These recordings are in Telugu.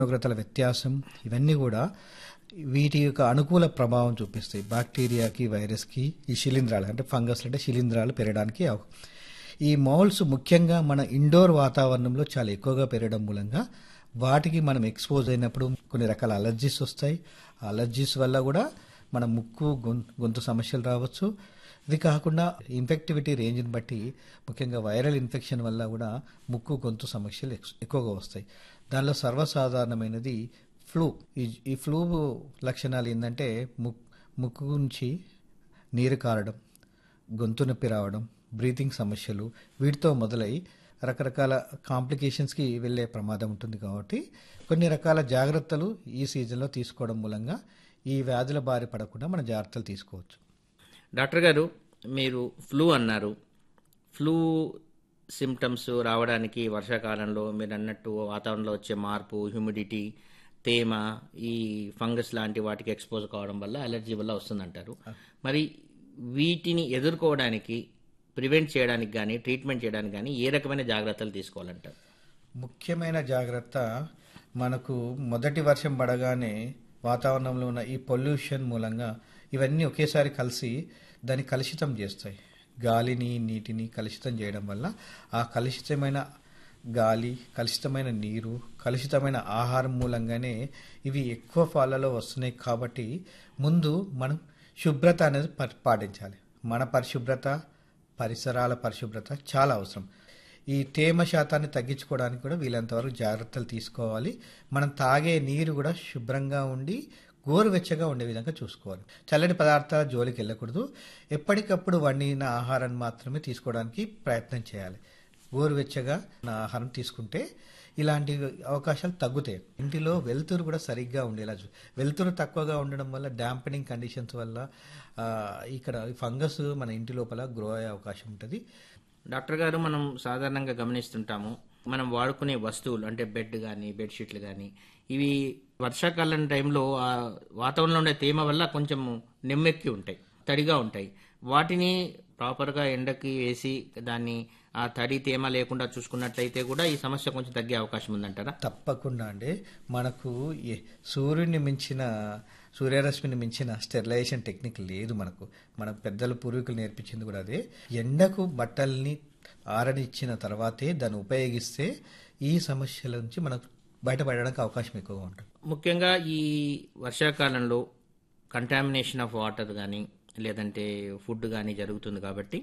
ఉష్ణోగ్రతల వ్యత్యాసం ఇవన్నీ కూడా వీటి యొక్క అనుకూల ప్రభావం చూపిస్తాయి బాక్టీరియాకి వైరస్కి ఈ శిలీంధ్రాలు అంటే ఫంగస్ అంటే శిలీంధ్రాలు పెరగడానికి అవ- ఈ మౌల్స్ ముఖ్యంగా మన ఇండోర్ వాతావరణంలో చాలా ఎక్కువగా పెరగడం మూలంగా వాటికి మనం ఎక్స్పోజ్ అయినప్పుడు కొన్ని రకాల అలర్జీస్ వస్తాయి ఆ అలర్జీస్ వల్ల కూడా మన ముక్కు గొం- గొంతు సమస్యలు రావచ్చు ఇది కాకుండా ఇన్ఫెక్టివిటీ రేంజ్ని బట్టి ముఖ్యంగా వైరల్ ఇన్ఫెక్షన్ వల్ల కూడా ముక్కు గొంతు సమస్యలు ఎక్స్- ఎక్కువగా వస్తాయి దానిలో సర్వసాధారణమైనది ఫ్లూ ఈ ఈ ఫ్లూ లక్షణాలు ఏంటంటే ముక్ ముక్కు నుంచి నీరు కారడం గొంతు నొప్పి రావడం బ్రీతింగ్ సమస్యలు వీటితో మొదలై రకరకాల కాంప్లికేషన్స్కి వెళ్ళే ప్రమాదం ఉంటుంది కాబట్టి కొన్ని రకాల జాగ్రత్తలు ఈ సీజన్లో తీసుకోవడం మూలంగా ఈ వ్యాధుల బారి పడకుండా మనం జాగ్రత్తలు తీసుకోవచ్చు డాక్టర్ గారు మీరు ఫ్లూ అన్నారు ఫ్లూ సిమ్టమ్స్ రావడానికి వర్షాకాలంలో మీరు అన్నట్టు వాతావరణంలో వచ్చే మార్పు హ్యూమిడిటీ తేమ ఈ ఫంగస్ లాంటి వాటికి ఎక్స్పోజ్ కావడం వల్ల అలర్జీ వల్ల వస్తుందంటారు మరి వీటిని ఎదుర్కోవడానికి ప్రివెంట్ చేయడానికి కానీ ట్రీట్మెంట్ చేయడానికి కానీ ఏ రకమైన జాగ్రత్తలు తీసుకోవాలంటారు ముఖ్యమైన జాగ్రత్త మనకు మొదటి వర్షం పడగానే వాతావరణంలో ఉన్న ఈ పొల్యూషన్ మూలంగా ఇవన్నీ ఒకేసారి కలిసి దాన్ని కలుషితం చేస్తాయి గాలిని నీటిని కలుషితం చేయడం వల్ల ఆ కలుషితమైన గాలి కలుషితమైన నీరు కలుషితమైన ఆహారం మూలంగానే ఇవి ఎక్కువ ఫాలలో వస్తున్నాయి కాబట్టి ముందు మనం శుభ్రత అనేది ప- పాటించాలి మన పరిశుభ్రత పరిసరాల పరిశుభ్రత చాలా అవసరం ఈ తేమ శాతాన్ని తగ్గించుకోవడానికి కూడా వీలంతవరకు జాగ్రత్తలు తీసుకోవాలి మనం తాగే నీరు కూడా శుభ్రంగా ఉండి గోరువెచ్చగా ఉండే విధంగా చూసుకోవాలి చల్లని పదార్థాల జోలికి వెళ్ళకూడదు ఎప్పటికప్పుడు వండిన ఆహారాన్ని మాత్రమే తీసుకోవడానికి ప్రయత్నం చేయాలి గోరువెచ్చగా ఉన్న ఆహారం తీసుకుంటే ఇలాంటి అవకాశాలు తగ్గుతాయి ఇంటిలో వెలుతురు కూడా సరిగ్గా ఉండేలా చూ వెలుతురు తక్కువగా ఉండడం వల్ల డాంపెనింగ్ కండిషన్స్ వల్ల ఆ, ఇక్కడ ఫంగస్ మన ఇంటి లోపల గ్రో అయ్యే అవకాశం ఉంటుంది డాక్టర్ గారు మనం సాధారణంగా గమనిస్తుంటాము మనం వాడుకునే వస్తువులు అంటే బెడ్ కానీ బెడ్షీట్లు కానీ ఇవి వర్షాకాలం టైంలో ఆ వాతావరణంలో ఉండే తేమ వల్ల కొంచెం నెమ్మెక్కి ఉంటాయి తడిగా ఉంటాయి వాటిని ప్రాపర్గా ఎండకి వేసి దాన్ని ఆ తడి తేమ లేకుండా చూసుకున్నట్లయితే కూడా ఈ సమస్య కొంచెం తగ్గే అవకాశం ఉందంటారా తప్పకుండా అండి మనకు ఏ- సూర్యుడిని మించిన సూర్యరశ్మిని మించిన స్టెరిలైజేషన్ టెక్నిక్ లేదు మనకు మన పెద్దల పూర్వీకులు నేర్పించింది కూడా అదే ఎండకు బట్టల్ని ఆరనిచ్చిన తర్వాతే దాన్ని ఉపయోగిస్తే ఈ సమస్యల నుంచి మనకు బయటపడడానికి అవకాశం ఎక్కువగా ఉంటుంది ముఖ్యంగా ఈ వర్షాకాలంలో కంటామినేషన్ ఆఫ్ వాటర్ కానీ లేదంటే ఫుడ్ కానీ జరుగుతుంది కాబట్టి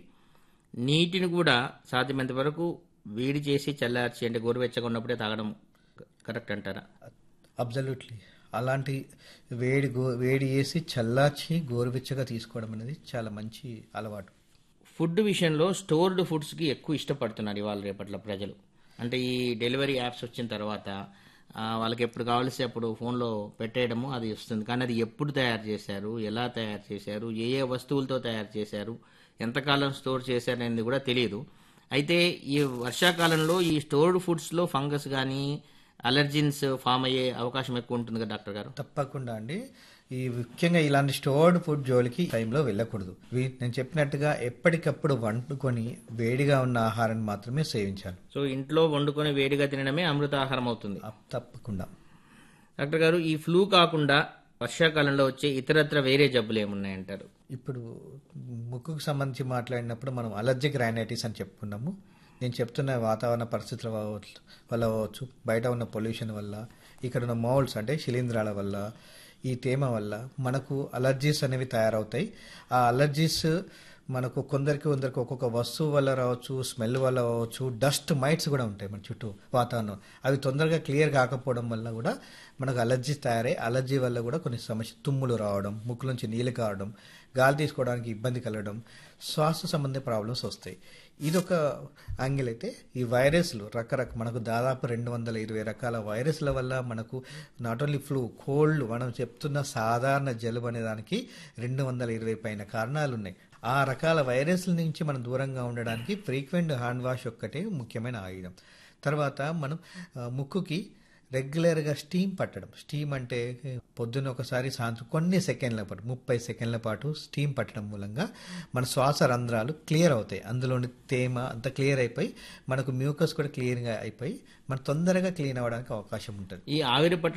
నీటిని కూడా సాధ్యమైనంత వరకు వేడి చేసి చల్లార్చి అంటే గోరువెచ్చగా ఉన్నప్పుడే తాగడం కరెక్ట్ అంటారా అబ్జల్యూట్లీ అలాంటి వేడి గో వేడి చేసి చల్లార్చి గోరువెచ్చగా తీసుకోవడం అనేది చాలా మంచి అలవాటు ఫుడ్ విషయంలో స్టోర్డ్ ఫుడ్స్కి ఎక్కువ ఇష్టపడుతున్నారు ఇవాళ రేపట్లో ప్రజలు అంటే ఈ డెలివరీ యాప్స్ వచ్చిన తర్వాత ఆ, వాళ్ళకి ఎప్పుడు కావాల్సి అప్పుడు ఫోన్లో పెట్టేయడము అది వస్తుంది కానీ అది ఎప్పుడు తయారు చేశారు ఎలా తయారు చేశారు ఏ ఏ వస్తువులతో తయారు చేశారు ఎంతకాలం స్టోర్ చేశారు అనేది కూడా తెలియదు అయితే ఈ వర్షాకాలంలో ఈ స్టోర్డ్ ఫుడ్స్లో ఫంగస్ కానీ అలర్జిన్స్ ఫామ్ అయ్యే అవకాశం ఎక్కువ ఉంటుంది కదా డాక్టర్ గారు తప్పకుండా అండి ఈ ముఖ్యంగా ఇలాంటి స్టోర్డ్ ఫుడ్ జోలికి టైంలో వెళ్ళకూడదు వీ- నేను చెప్పినట్టుగా ఎప్పటికప్పుడు వండుకొని వేడిగా ఉన్న ఆహారాన్ని మాత్రమే సేవించాలి సో ఇంట్లో వండుకొని వేడిగా తినడమే అమృతాహారం అవుతుంది అప్- తప్పకుండా డాక్టర్ గారు ఈ ఫ్లూ కాకుండా వర్షాకాలంలో వచ్చే ఇతరత్ర వేరే జబ్బులు ఏమున్నాయంటారు ఇప్పుడు ముక్కుకు సంబంధించి మాట్లాడినప్పుడు మనం అలర్జిక్ రైనైటిస్ అని చెప్పుకున్నాము నేను చెప్తున్న వాతావరణ పరిస్థితుల వల్ల వల్ల అవ్వచ్చు బయట ఉన్న పొల్యూషన్ వల్ల ఇక్కడ ఉన్న మౌల్స్ అంటే శిలీంధ్రాల వల్ల ఈ తేమ వల్ల మనకు అలర్జీస్ అనేవి తయారవుతాయి ఆ అలర్జీస్ మనకు కొందరికి కొందరికి ఒక్కొక్క వస్తువు వల్ల రావచ్చు స్మెల్ వల్ల రావచ్చు డస్ట్ మైట్స్ కూడా ఉంటాయి మన చుట్టూ వాతావరణం అవి తొందరగా క్లియర్ కాకపోవడం వల్ల కూడా మనకు అలర్జీ తయారై అలర్జీ వల్ల కూడా కొన్ని సమస్య తుమ్ములు రావడం ముక్కు నుంచి నీళ్ళు కావడం గాలి తీసుకోవడానికి ఇబ్బంది కలగడం శ్వాస సంబంధ ప్రాబ్లమ్స్ వస్తాయి ఇదొక యాంగిల్ అయితే ఈ వైరస్లు రకరక మనకు దాదాపు రెండు వందల ఇరవై రకాల వైరస్ల వల్ల మనకు నాట్ ఓన్లీ ఫ్లూ కోల్డ్ మనం చెప్తున్న సాధారణ జలుబు అనే దానికి రెండు వందల ఇరవై పైన కారణాలు ఉన్నాయి ఆ రకాల వైరస్ల నుంచి మనం దూరంగా ఉండడానికి ఫ్రీక్వెంట్ హ్యాండ్ వాష్ ఒక్కటే ముఖ్యమైన ఆయుధం తర్వాత మనం ఆ, ముక్కుకి రెగ్యులర్గా స్టీమ్ పట్టడం స్టీమ్ అంటే పొద్దున్న ఒకసారి సాయంత్రం కొన్ని సెకండ్ల పాటు ముప్పై సెకండ్ల పాటు స్టీమ్ పట్టడం మూలంగా మన శ్వాస రంధ్రాలు క్లియర్ అవుతాయి అందులోని తేమ అంతా క్లియర్ అయిపోయి మనకు మ్యూకస్ కూడా క్లియర్గా అయిపోయి మన తొందరగా క్లీన్ అవ్వడానికి అవకాశం ఉంటుంది ఈ ఆవిరి పట్టడం